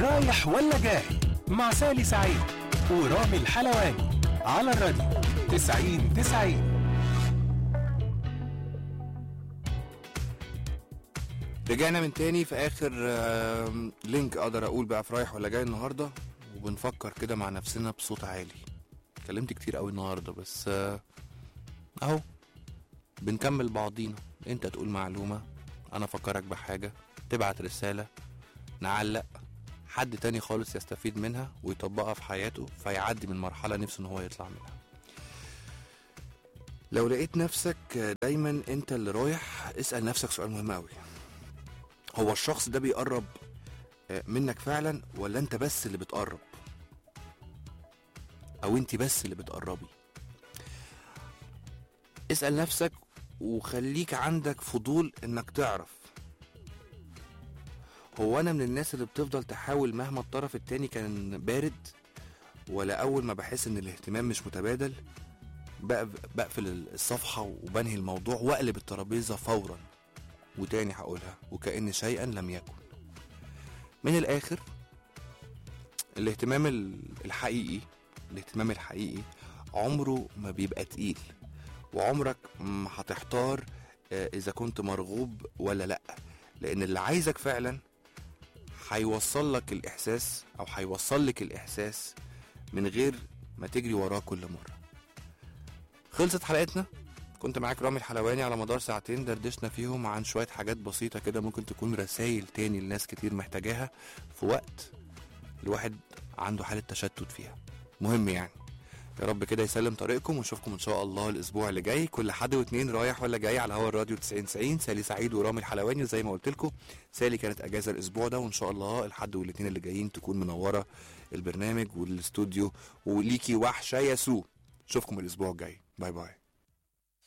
رايح ولا جاي مع سالي سعيد ورامي الحلواني على الراديو 90 90 رجعنا من تاني في اخر آم، لينك اقدر اقول بقى في رايح ولا جاي النهارده وبنفكر كده مع نفسنا بصوت عالي اتكلمت كتير قوي النهارده بس آه، اهو بنكمل بعضينا انت تقول معلومه انا افكرك بحاجه تبعت رساله نعلق حد تاني خالص يستفيد منها ويطبقها في حياته فيعدي من مرحله نفسه ان هو يطلع منها لو لقيت نفسك دايما انت اللي رايح اسال نفسك سؤال مهم قوي هو الشخص ده بيقرب آه، منك فعلا ولا انت بس اللي بتقرب او انت بس اللي بتقربي اسأل نفسك وخليك عندك فضول انك تعرف هو انا من الناس اللي بتفضل تحاول مهما الطرف التاني كان بارد ولا اول ما بحس ان الاهتمام مش متبادل بق- بقفل الصفحة وبنهي الموضوع واقلب الترابيزة فورا وتاني هقولها وكأن شيئا لم يكن من الآخر الاهتمام ال- الحقيقي الاهتمام الحقيقي عمره ما بيبقى تقيل وعمرك ما هتحتار آه، إذا كنت مرغوب ولا لأ لأن اللي عايزك فعلا هيوصل لك الإحساس أو هيوصل لك الإحساس من غير ما تجري وراه كل مرة خلصت حلقتنا كنت معاك رامي الحلواني على مدار ساعتين دردشنا فيهم عن شوية حاجات بسيطة كده ممكن تكون رسائل تاني لناس كتير محتاجاها في وقت الواحد عنده حالة تشتت فيها مهم يعني يا رب كده يسلم طريقكم ونشوفكم ان شاء الله الاسبوع اللي جاي كل حد واتنين رايح ولا جاي على هوا الراديو 90 90 سالي سعيد ورامي الحلواني زي ما قلت لكم سالي كانت اجازه الاسبوع ده وان شاء الله الحد والاتنين اللي جايين تكون منوره البرنامج والاستوديو وليكي وحشه يا سو اشوفكم الاسبوع الجاي باي باي